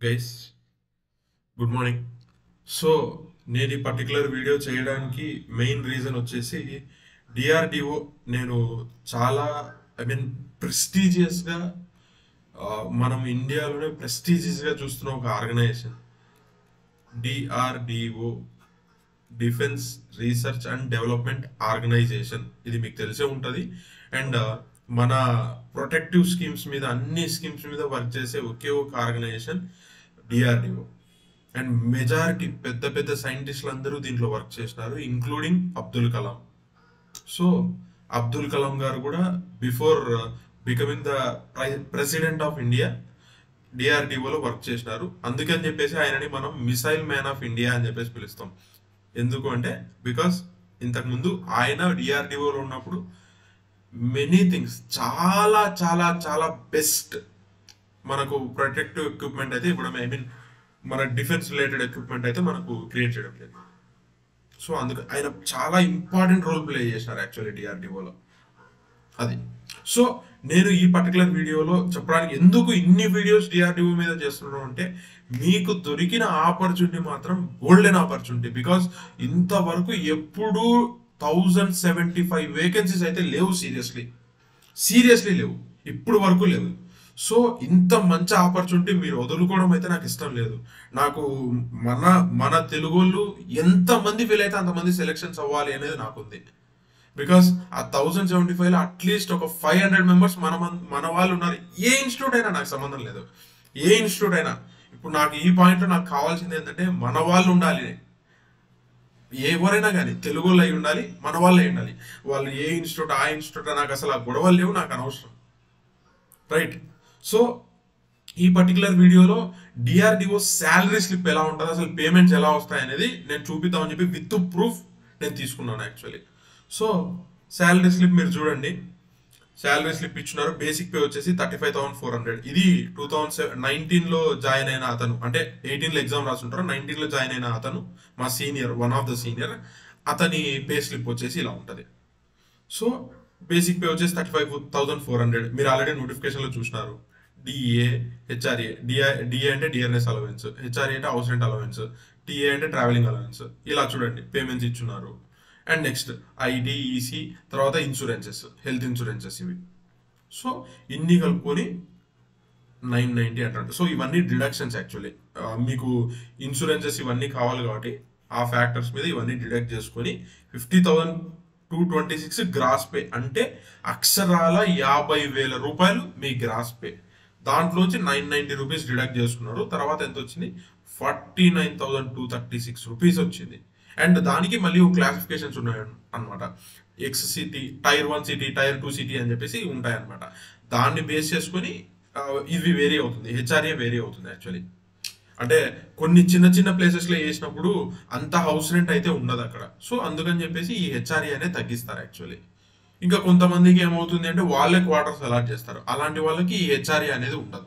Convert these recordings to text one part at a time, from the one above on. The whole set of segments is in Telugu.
గైస్ గుడ్ మార్నింగ్ సో నేను ఈ పర్టికులర్ వీడియో చేయడానికి మెయిన్ రీజన్ వచ్చేసి డిఆర్డిఓ నేను చాలా ఐ మీన్ ప్రెస్టీజియస్గా మనం ఇండియాలోనే ప్రెస్టీజియస్గా చూస్తున్న ఒక organisation DRDO defence research and development organisation ఇది మీకు తెలిసే ఉంటుంది అండ్ మన ప్రొటెక్టివ్ స్కీమ్స్ మీద అన్ని స్కీమ్స్ మీద వర్క్ చేసే ఒకే ఒక ఆర్గనైజేషన్ డిఆర్డిఓ అండ్ మెజారిటీ పెద్ద పెద్ద సైంటిస్టులు అందరూ దీంట్లో వర్క్ చేసినారు ఇంక్లూడింగ్ అబ్దుల్ కలాం సో అబ్దుల్ కలాం గారు కూడా before becoming the president of India డిఆర్డిఓలో వర్క్ చేసినారు అందుకని చెప్పేసి ఆయనని మనం మిసైల్ మ్యాన్ ఆఫ్ ఇండియా అని చెప్పేసి పిలుస్తాం ఎందుకు అంటే బికాస్ ఇంతకుముందు ఆయన డిఆర్డిఓలో ఉన్నప్పుడు మెనీ థింగ్స్ చాలా చాలా చాలా బెస్ట్ మనకు ప్రొటెక్టివ్ ఎక్విప్మెంట్ అయితే ఇప్పుడు ఐ మీన్ మన డిఫెన్స్ రిలేటెడ్ ఎక్విప్మెంట్ అయితే మనకు క్రియేట్ చేయడం జరిగింది సో అందుకు ఆయన చాలా ఇంపార్టెంట్ రోల్ ప్లే చేసినారు యాక్చువల్లీ డిఆర్డిఓలో అది సో నేను ఈ పర్టికులర్ వీడియోలో చెప్పడానికి ఎందుకు ఇన్ని వీడియోస్ డిఆర్డిఓ మీద చేస్తున్నాను అంటే మీకు దొరికిన ఆపర్చునిటీ మాత్రం గోల్డెన్ ఆపర్చునిటీ బికాస్ ఇంతవరకు ఎప్పుడూ థౌజండ్ సెవెంటీ ఫైవ్ వేకెన్సీస్ అయితే లేవు సీరియస్లీ సీరియస్లీ లేవు ఇప్పుడు వరకు లేవు సో ఇంత మంచి ఆపర్చునిటీ మీరు వదులుకోవడం అయితే నాకు ఇష్టం లేదు నాకు మన మన తెలుగు వాళ్ళు ఎంతమంది వీలైతే అంతమంది సెలెక్షన్స్ అవ్వాలి అనేది నాకుంది బికాస్ ఆ థౌజండ్ సెవెంటీ ఫైవ్ లో అట్లీస్ట్ ఒక ఫైవ్ హండ్రెడ్ మెంబర్స్ మన మన్- మన వాళ్ళు ఉన్నారు ఏ ఇన్స్టిట్యూట్ అయినా నాకు సంబంధం లేదు ఏ ఇన్స్టిట్యూట్ అయినా ఇప్పుడు నాకు ఈ పాయింట్లో నాకు కావాల్సింది ఏంటంటే మన వాళ్ళు ఉండాలి ఎవరైనా కానీ తెలుగు వాళ్ళు అయి ఉండాలి మన వాళ్ళు అయి ఉండాలి వాళ్ళు ఏ ఇన్స్టిట్యూట్ ఆ ఇన్స్టిట్యూట్ నాకు అసలు ఆ గొడవలు లేవు నాకు అనవసరం రైట్ సో ఈ పర్టికులర్ వీడియోలో డిఆర్డిఓ శాలరీ స్లిప్ ఎలా ఉంటుంది అసలు పేమెంట్స్ ఎలా వస్తాయి అనేది నేను చూపిద్దామని చెప్పి విత్ ప్రూఫ్ నేను తీసుకున్నాను యాక్చువల్లీ సో శాలరీ స్లిప్ మీరు చూడండి శాలరీ స్లిప్ ఇచ్చినారు బేసిక్ పే వచ్చేసి thirty five thousand four hundred ఇది టూ థౌసండ్ సెవెన్ నైన్టీన్ లో జాయిన్ అయిన అతను అంటే ఎయిటీన్ లో ఎగ్జామ్ రాసుంటారు నైన్టీన్ లో జాయిన్ అయిన అతను మా senior one of the senior అతని పే స్లిప్ వచ్చేసి ఇలా ఉంటుంది సో బేసిక్ పే వచ్చేసి thirty five thousand four hundred మీరు ఆల్రెడీ నోటిఫికేషన్ లో చూసినారు డిఏ హెచ్ఆర్ఏ డిఐ డిఏ అంటే డిఆర్ఎస్ అలవెన్స్ హెచ్ఆర్ఏ అంటే హౌస్ రెంట్ అలవెన్స్ టీఏ అంటే ట్రావెలింగ్ అలవెన్స్ ఇలా చూడండి పేమెంట్స్ ఇచ్చున్నారు అండ్ నెక్స్ట్ ఐడి ఈసీ తర్వాత ఇన్సూరెన్సెస్ హెల్త్ ఇన్సూరెన్సెస్ ఇవి సో ఇన్ని కలుపుకొని నైన్ నైంటీ అంటారు సో ఇవన్నీ డిడక్షన్స్ యాక్చువల్లీ మీకు ఇన్సూరెన్సెస్ ఇవన్నీ కావాలి కాబట్టి ఆ ఫ్యాక్టర్స్ మీద ఇవన్నీ డిడక్ట్ చేసుకొని fifty thousand two twenty six gross pay అంటే అక్షరాల యాభై వేల రూపాయలు మీ గ్రాస్ పే దాంట్లోంచి నైన్ నైంటీ రూపీస్ డిడక్ట్ చేసుకున్నారు తర్వాత ఎంత వచ్చింది forty nine thousand two thirty six rupees వచ్చింది అండ్ దానికి మళ్ళీ క్లాసిఫికేషన్స్ ఉన్నాయి అనమాట X city tier one city tier two city అని చెప్పేసి ఉంటాయి అనమాట దాన్ని బేస్ చేసుకొని ఆ, ఇవి వేరీ అవుతుంది హెచ్ఆర్ఏ వేరీ అవుతుంది యాక్చువల్లీ అంటే కొన్ని చిన్న చిన్న ప్లేసెస్ లో వేసినప్పుడు అంత హౌస్ రెంట్ అయితే ఉండదు అక్కడ సో అందుకని చెప్పేసి ఈ హెచ్ఆర్ఏ అనేది తగ్గిస్తారు యాక్చువల్లీ ఇంకా కొంతమందికి ఏమవుతుంది అంటే వాళ్ళే క్వార్టర్స్ అలాట్ చేస్తారు అలాంటి వాళ్ళకి ఈ హెచ్ఆర్ఏ అనేది ఉండదు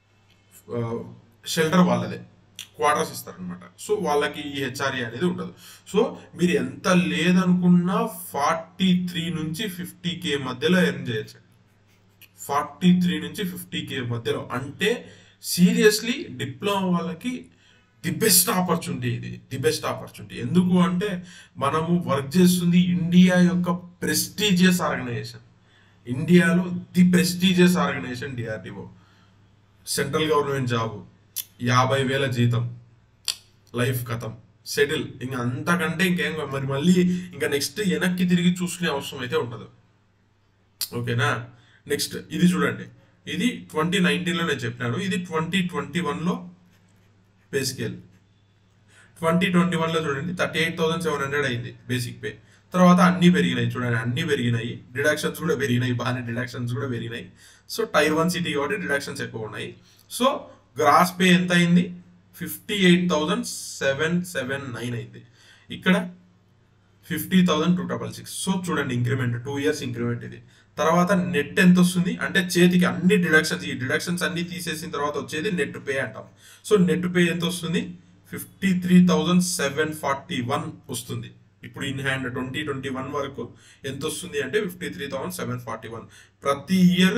షెల్టర్ వాళ్ళదే క్వార్టర్స్ ఇస్తారనమాట సో వాళ్ళకి ఈ హెచ్ఆర్ఏ అనేది ఉండదు సో మీరు ఎంత లేదనుకున్నా ఫార్టీ త్రీ నుంచి ఫిఫ్టీ కే మధ్యలో ఎర్న్ చేయొచ్చు ఫార్టీ త్రీ నుంచి ఫిఫ్టీ కే మధ్యలో అంటే సీరియస్లీ డిప్లొమా వాళ్ళకి ది బెస్ట్ ఆపర్చునిటీ ఇది ది బెస్ట్ ఆపర్చునిటీ ఎందుకు అంటే మనము వర్క్ చేస్తుంది ఇండియా యొక్క ప్రెస్టీజియస్ ఆర్గనైజేషన్ ఇండియాలో the prestigious organisation DRDO central government job యాభై వేల జీతం లైఫ్ కథం సెటిల్ ఇంకా అంతకంటే ఇంకేం మరి మళ్ళీ ఇంకా నెక్స్ట్ వెనక్కి తిరిగి చూసుకునే అవసరం అయితే ఉండదు ఓకేనా నెక్స్ట్ ఇది చూడండి ఇది ట్వంటీ నైన్టీన్లో నేను చెప్పినాను ఇది ట్వంటీ ట్వంటీ వన్లో పే స్కేల్ ట్వంటీ ట్వంటీ వన్లో చూడండి thirty eight thousand seven hundred అయింది బేసిక్ పే తర్వాత అన్ని పెరిగినాయి చూడండి అన్ని పెరిగినాయి డిడక్షన్స్ కూడా పెరిగినాయి బాగానే డిడక్షన్స్ కూడా పెరిగినాయి సో టైర్ వన్ సిటీ కాబట్టి డిడక్షన్స్ ఎక్కువ ఉన్నాయి సో గ్రాస్ పే ఎంత అయింది fifty eight thousand seven seven nine అయింది ఇక్కడ fifty thousand two double six so చూడండి ఇంక్రిమెంట్ టూ ఇయర్స్ ఇంక్రిమెంట్ ఇది తర్వాత నెట్ ఎంత వస్తుంది అంటే చేతికి అన్ని డిడక్షన్స్ ఈ డిడక్షన్స్ అన్ని తీసేసిన తర్వాత వచ్చేది నెట్ పే అంటాం సో నెట్ పే ఎంత వస్తుంది fifty three thousand seven forty one వస్తుంది ఇప్పుడు in hand twenty twenty one వరకు ఎంత వస్తుంది అంటే fifty three thousand seven forty one ప్రతి ఇయర్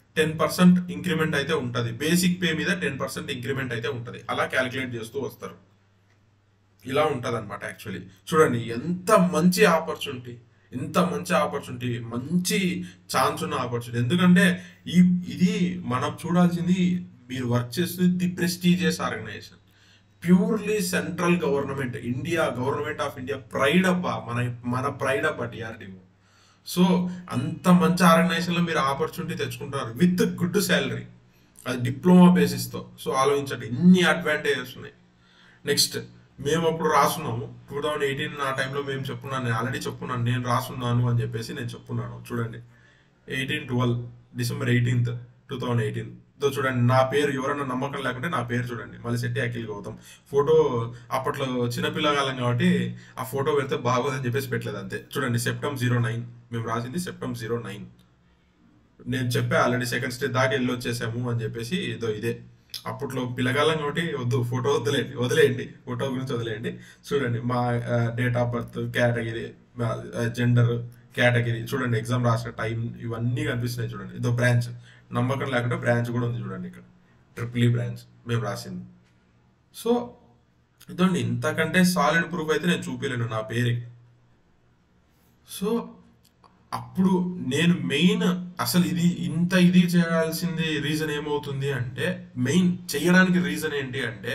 టెన్ పర్సెంట్ ఇంక్రిమెంట్ అయితే ఉంటుంది బేసిక్ పే మీద టెన్ పర్సెంట్ ఇంక్రిమెంట్ అయితే ఉంటుంది అలా క్యాలిక్యులేట్ చేస్తూ వస్తారు ఇలా ఉంటుంది అనమాట యాక్చువల్లీ చూడండి ఎంత మంచి ఆపర్చునిటీ ఎంత మంచి ఆపర్చునిటీ మంచి ఛాన్స్ ఉన్న ఆపర్చునిటీ ఎందుకంటే ఈ ఇది మనం చూడాల్సింది మీరు వర్క్ చేస్తుంది the prestigious organisation purely central government India government of India pride అబ్బా మన మన ప్రైడ్ అబ్బా డిఆర్డిఓ సో అంత మంచి ఆర్గనైజేషన్లో మీరు ఆపర్చునిటీ తెచ్చుకుంటున్నారు విత్ గుడ్ శాలరీ అది డిప్లొమా బేసిస్తో సో ఆలోచించండి ఇన్ని అడ్వాంటేజెస్ ఉన్నాయి నెక్స్ట్ మేము అప్పుడు రాసున్నాము టూ థౌజండ్ ఎయిటీన్ ఆ టైంలో మేము చెప్పున్నాను నేను ఆల్రెడీ చెప్పున్నాను నేను రాసున్నాను అని చెప్పేసి నేను చెప్పున్నాను చూడండి eighteen twelve December eighteenth two thousand eighteen తో చూడండి నా పేరు ఎవరైనా నమ్మకం లేకుంటే నా పేరు చూడండి మళ్ళీ శెట్టి అఖిల్ గౌతమ్ ఫోటో అప్పట్లో చిన్నపిల్లగాలం కాబట్టి ఆ ఫోటో పెడితే బాగోదని చెప్పేసి పెట్టలేదు అంతే చూడండి సెప్టెంబర్ జీరో నైన్ మేము రాసింది సెప్టెంబర్ జీరో నైన్ నేను చెప్పా ఆల్రెడీ సెకండ్ స్టేజ్ దాకా వెళ్ళి వచ్చేసాము అని చెప్పేసి ఏదో ఇదే అప్పట్లో పిల్లగాలం కాబట్టి వద్దు ఫోటో వదిలేండి వదిలేయండి ఫోటో గురించి వదిలేయండి చూడండి మా date of birth category gender category చూడండి ఎగ్జామ్ రాసిన టైం ఇవన్నీ కనిపిస్తున్నాయి చూడండి ఇదో బ్రాంచ్ నమ్మకం లేకుండా బ్రాంచ్ కూడా ఉంది చూడండి ఇక్కడ ట్రిపుల్ ఈ బ్రాంచ్ మేము రాసింది సో ఇదండి ఇంతకంటే సాలిడ్ ప్రూఫ్ అయితే నేను చూపించలేను నా పేరుకి సో అప్పుడు నేను మెయిన్ అసలు ఇది ఇంత ఇది చేయాల్సింది రీజన్ ఏమవుతుంది అంటే మెయిన్ చేయడానికి రీజన్ ఏంటి అంటే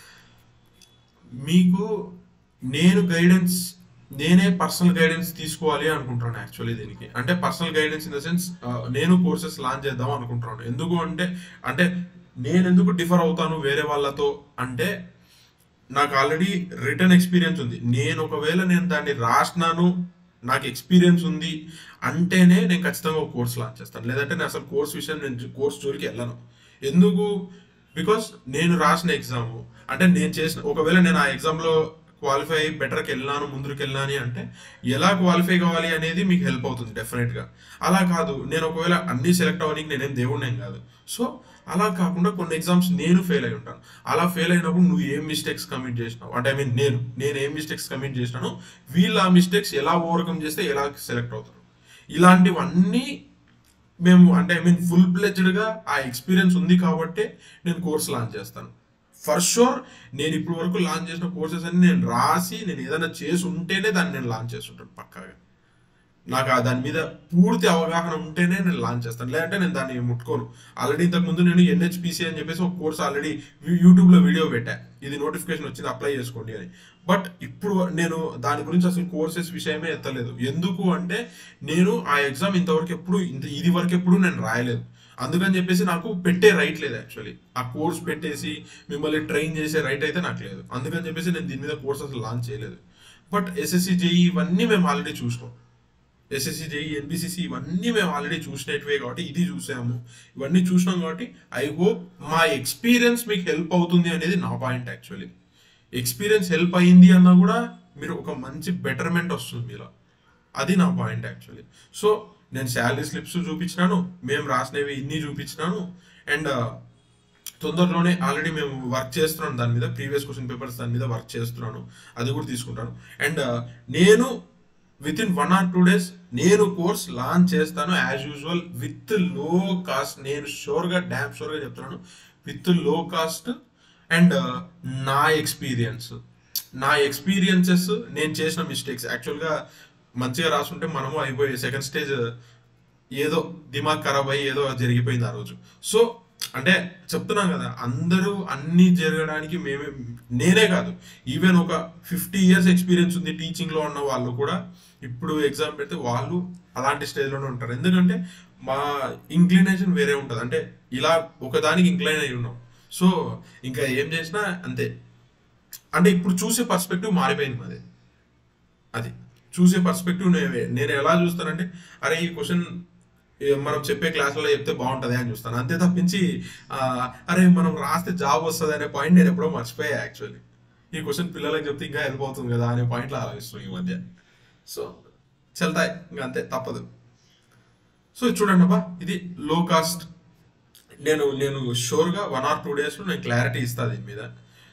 మీకు నేను గైడెన్స్ నేనే పర్సనల్ గైడెన్స్ తీసుకోవాలి అనుకుంటున్నాను యాక్చువల్లీ దీనికి అంటే personal guidance in the sense నేను కోర్సెస్ లాంచ్ చేద్దాం అనుకుంటున్నాను ఎందుకు అంటే అంటే నేను ఎందుకు డిఫర్ అవుతాను వేరే వాళ్ళతో అంటే నాకు ఆల్రెడీ రిటర్న్ ఎక్స్పీరియన్స్ ఉంది నేను ఒకవేళ నేను దాన్ని రాసినాను నాకు ఎక్స్పీరియన్స్ ఉంది అంటేనే నేను ఖచ్చితంగా ఒక కోర్స్ లాంచ్ చేస్తాను లేదంటే నేను అసలు కోర్స్ విషయం నేను కోర్స్ జోలికి వెళ్ళను ఎందుకు బికాస్ నేను రాసిన ఎగ్జామ్ అంటే నేను చేసిన ఒకవేళ నేను ఆ ఎగ్జామ్లో క్వాలిఫై అయ్యి బెటర్కి వెళ్ళాను ముందుకు వెళ్ళాను అంటే ఎలా క్వాలిఫై కావాలి అనేది మీకు హెల్ప్ అవుతుంది డెఫినెట్గా అలా కాదు నేను ఒకవేళ అన్ని సెలెక్ట్ అవ్వడానికి నేనేం దేవుడినేం కాదు సో అలా కాకుండా కొన్ని ఎగ్జామ్స్ నేను ఫెయిల్ అయి ఉంటాను అలా ఫెయిల్ అయినప్పుడు నువ్వు ఏం మిస్టేక్స్ కమిట్ చేసినావు అంటే ఐ మీన్ నేను నేను ఏం మిస్టేక్స్ కమిట్ చేసినాను వీళ్ళు ఆ మిస్టేక్స్ ఎలా ఓవర్కమ్ చేస్తే ఎలా సెలెక్ట్ అవుతారు ఇలాంటివన్నీ మేము అంటే ఐ మీన్ ఫుల్ ప్లెజ్డ్గా ఆ ఎక్స్పీరియన్స్ ఉంది కాబట్టి నేను కోర్స్ లాంచ్ చేస్తాను ఫర్ షూర్ నేను ఇప్పుడు వరకు లాంచ్ చేసిన కోర్సెస్ అన్ని నేను రాసి నేను ఏదైనా చేసి ఉంటేనే దాన్ని నేను లాంచ్ చేస్తుంటాను పక్కాగా నాకు ఆ దాని మీద పూర్తి అవగాహన ఉంటేనే నేను లాంచ్ చేస్తాను లేదంటే నేను దాన్ని ముట్టుకోను ఆల్రెడీ ఇంతకు ముందు నేను ఎన్హెచ్పిసి అని చెప్పేసి ఒక కోర్స్ ఆల్రెడీ యూట్యూబ్లో వీడియో పెట్టా ఇది నోటిఫికేషన్ వచ్చింది అప్లై చేసుకోండి అని బట్ ఇప్పుడు నేను దాని గురించి అసలు కోర్సెస్ విషయమే ఎత్తలేదు ఎందుకు అంటే నేను ఆ ఎగ్జామ్ ఇంతవరకు ఎప్పుడు ఇంత ఇది వరకు ఎప్పుడు నేను రాయలేదు అందుకని చెప్పేసి నాకు పెట్టే రైట్ లేదు యాక్చువల్లీ ఆ కోర్స్ పెట్టేసి మిమ్మల్ని ట్రైన్ చేసే రైట్ అయితే నాకు లేదు అందుకని చెప్పేసి నేను దీని మీద కోర్స్ అసలు లాంచ్ చేయలేదు బట్ ఎస్ఎస్సి జేఈ ఇవన్నీ మేము ఆల్రెడీ చూసినాం ఎస్ఎస్సి జేఈ ఎన్బిసిసి ఇవన్నీ మేము ఆల్రెడీ చూసినట్టువే కాబట్టి ఇది చూసాము ఇవన్నీ చూసినాం కాబట్టి ఐ హోప్ మా ఎక్స్పీరియన్స్ మీకు హెల్ప్ అవుతుంది అనేది నా పాయింట్ యాక్చువల్లీ ఎక్స్పీరియన్స్ హెల్ప్ అయింది అన్నా కూడా మీరు ఒక మంచి బెటర్మెంట్ వస్తుంది మీలో అది నా పాయింట్ యాక్చువల్లీ సో నేను శాలరీ స్లిప్స్ చూపించినాను మేము రాసినవి ఇన్ని చూపించినాను అండ్ తొందరలోనే ఆల్రెడీ మేము వర్క్ చేస్తున్నాను దాని మీద ప్రీవియస్ క్వశ్చన్ పేపర్స్ దాని మీద వర్క్ చేస్తున్నాను అది కూడా తీసుకుంటాను అండ్ నేను within one or two days నేను కోర్స్ లాంచ్ చేస్తాను as usual with low cost నేను షోర్గా డ్యామ్ షోర్గా చెప్తున్నాను విత్ లో కాస్ట్ అండ్ నా ఎక్స్పీరియన్స్ నా ఎక్స్పీరియన్సెస్ నేను చేసిన మిస్టేక్స్ యాక్చువల్గా మంచిగా రాసుంటే మనము అయిపోయి సెకండ్ స్టేజ్ ఏదో దిమాగ్ ఖరాబ్ అయ్యి ఏదో జరిగిపోయింది ఆ రోజు సో అంటే చెప్తున్నాం కదా అందరూ అన్ని జరగడానికి మేమే నేనే కాదు ఈవెన్ ఒక ఫిఫ్టీ ఇయర్స్ ఎక్స్పీరియన్స్ ఉంది టీచింగ్లో ఉన్న వాళ్ళు కూడా ఇప్పుడు ఎగ్జామ్ పెడితే వాళ్ళు అలాంటి స్టేజ్లోనే ఉంటారు ఎందుకంటే మా ఇంక్లినేషన్ వేరే ఉంటుంది అంటే ఇలా ఒకదానికి ఇంక్లైన్ అయి ఉన్నాం సో ఇంకా ఏం చేసినా అంతే అంటే ఇప్పుడు చూసే పర్స్పెక్టివ్ మారిపోయింది మాది అది చూసే పర్స్పెక్టివ్ నేను ఎలా చూస్తానంటే అరే ఈ క్వశ్చన్ మనం చెప్పే క్లాసులో చెప్తే బాగుంటుంది అని చూస్తాను అంతే తప్పించి అరే మనం రాస్తే జాబ్ వస్తుంది అనే పాయింట్ నేను ఎప్పుడో మర్చిపోయా యాక్చువల్లీ ఈ క్వశ్చన్ పిల్లలకి చెప్తే ఇంకా హెల్ప్ అవుతుంది కదా అనే పాయింట్లో ఆలోచిస్తున్నాం ఈ మధ్య సో చెల్తాయి ఇంకా అంతే తప్పదు సో చూడండి అబ్బా ఇది లో కాస్ట్ నేను నేను షూర్గా వన్ ఆర్ టూ డేస్లో నేను క్లారిటీ ఇస్తాను దీని మీద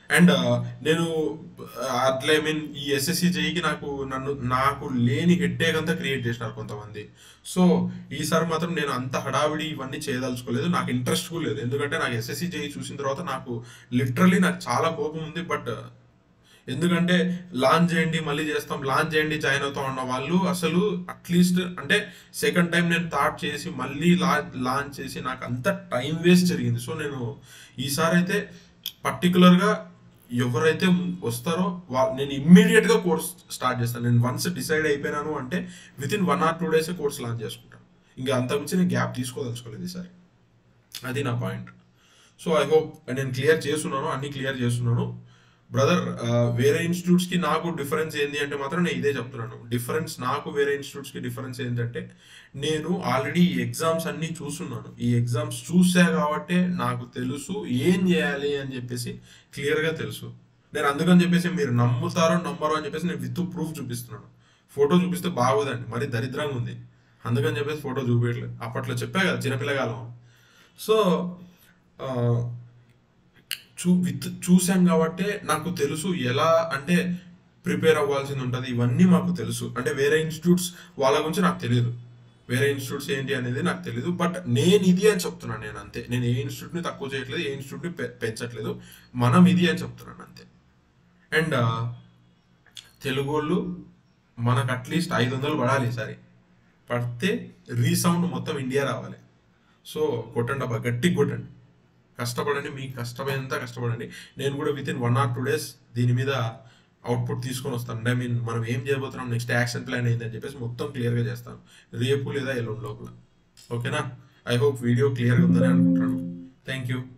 అండ్ నేను uh, అట్లా ఐ మీన్ ఈ ఎస్ఎస్సి జేఈకి నాకు నన్ను నాకు లేని హెడ్ఏక్ అంతా క్రియేట్ చేసినారు కొంతమంది సో ఈసారి మాత్రం నేను అంత హడావిడి ఇవన్నీ చేయదలుచుకోలేదు నాకు ఇంట్రెస్ట్ కూడా లేదు ఎందుకంటే నాకు ఎస్ఎస్సి జేఈ చూసిన తర్వాత నాకు లిటరలీ నాకు చాలా కోపం ఉంది బట్ ఎందుకంటే లాంచ్ చేయండి మళ్ళీ చేస్తాం లాంచ్ చేయండి జాయిన్ అవుతాం అన్న వాళ్ళు అసలు అట్లీస్ట్ అంటే సెకండ్ టైం నేను థాట్ చేసి మళ్ళీ లాంచ్ చేసి నాకు అంత టైం వేస్ట్ జరిగింది సో నేను ఈసారి అయితే పర్టికులర్గా ఎవరైతే వస్తారో వాళ్ళు నేను ఇమ్మీడియట్గా కోర్స్ స్టార్ట్ చేస్తాను నేను వన్స్ డిసైడ్ అయిపోయినాను అంటే within one or two days course launch చేసుకుంటాను ఇంకా అంతకుమించి నేను గ్యాప్ తీసుకోదలుచుకోలేదు ఈసారి అది నా పాయింట్ సో ఐ హోప్ నేను క్లియర్ చేస్తున్నాను అన్ని క్లియర్ చేస్తున్నాను బ్రదర్ వేరే ఇన్స్టిట్యూట్స్కి నాకు డిఫరెన్స్ ఏంటి అంటే మాత్రం నేను ఇదే చెప్తున్నాను డిఫరెన్స్ నాకు వేరే ఇన్స్టిట్యూట్స్కి డిఫరెన్స్ ఏంటంటే నేను ఆల్రెడీ ఈ ఎగ్జామ్స్ అన్నీ చూస్తున్నాను ఈ ఎగ్జామ్స్ చూసా కాబట్టి నాకు తెలుసు ఏం చేయాలి అని చెప్పేసి క్లియర్గా తెలుసు నేను అందుకని చెప్పేసి మీరు నమ్ముతారో నమ్మరో అని చెప్పేసి నేను విత్ ప్రూఫ్ చూపిస్తున్నాను ఫోటో చూపిస్తే బాగోదండి మరి దరిద్రంగా ఉంది అందుకని చెప్పేసి ఫోటో చూపించట్లేదు అప్పట్లో చెప్పా కదా చిన్నపిల్లగాలం సో ఆ, చూ విత్ చూసాం కాబట్టి నాకు తెలుసు ఎలా అంటే ప్రిపేర్ అవ్వాల్సింది ఉంటుంది ఇవన్నీ మాకు తెలుసు అంటే వేరే ఇన్స్టిట్యూట్స్ వాళ్ళ గురించి నాకు తెలియదు వేరే ఇన్స్టిట్యూట్స్ ఏంటి అనేది నాకు తెలియదు బట్ నేను ఇది అని చెప్తున్నాను నేను అంతే నేను ఏ ఇన్స్టిట్యూట్ని తక్కువ చేయట్లేదు ఏ ఇన్స్టిట్యూట్ని పె- పెంచట్లేదు మనం ఇది అని చెప్తున్నాను అంతే అండ్ తెలుగు వాళ్ళు మనకు అట్లీస్ట్ ఐదు వందలు పడాలి ఈసారి పడితే రీసౌండ్ మొత్తం ఇండియా రావాలి సో కొట్టండి అబ్బా గట్టిగా కొట్టండి కష్టపడండి మీకు కష్టమైనంత కష్టపడండి నేను కూడా within one or two days దీని మీద అవుట్పుట్ తీసుకొని వస్తాను అంటే ఐ మీన్ మనం ఏం చేయబోతున్నాం నెక్స్ట్ యాక్షన్ ప్లాన్ ఏంటి అని చెప్పేసి మొత్తం క్లియర్గా చేస్తాను రేపు లేదా ఎల్లుండి లోపల ఓకేనా ఐ హోప్ వీడియో క్లియర్గా ఉందని అనుకుంటున్నాను థ్యాంక్ యూ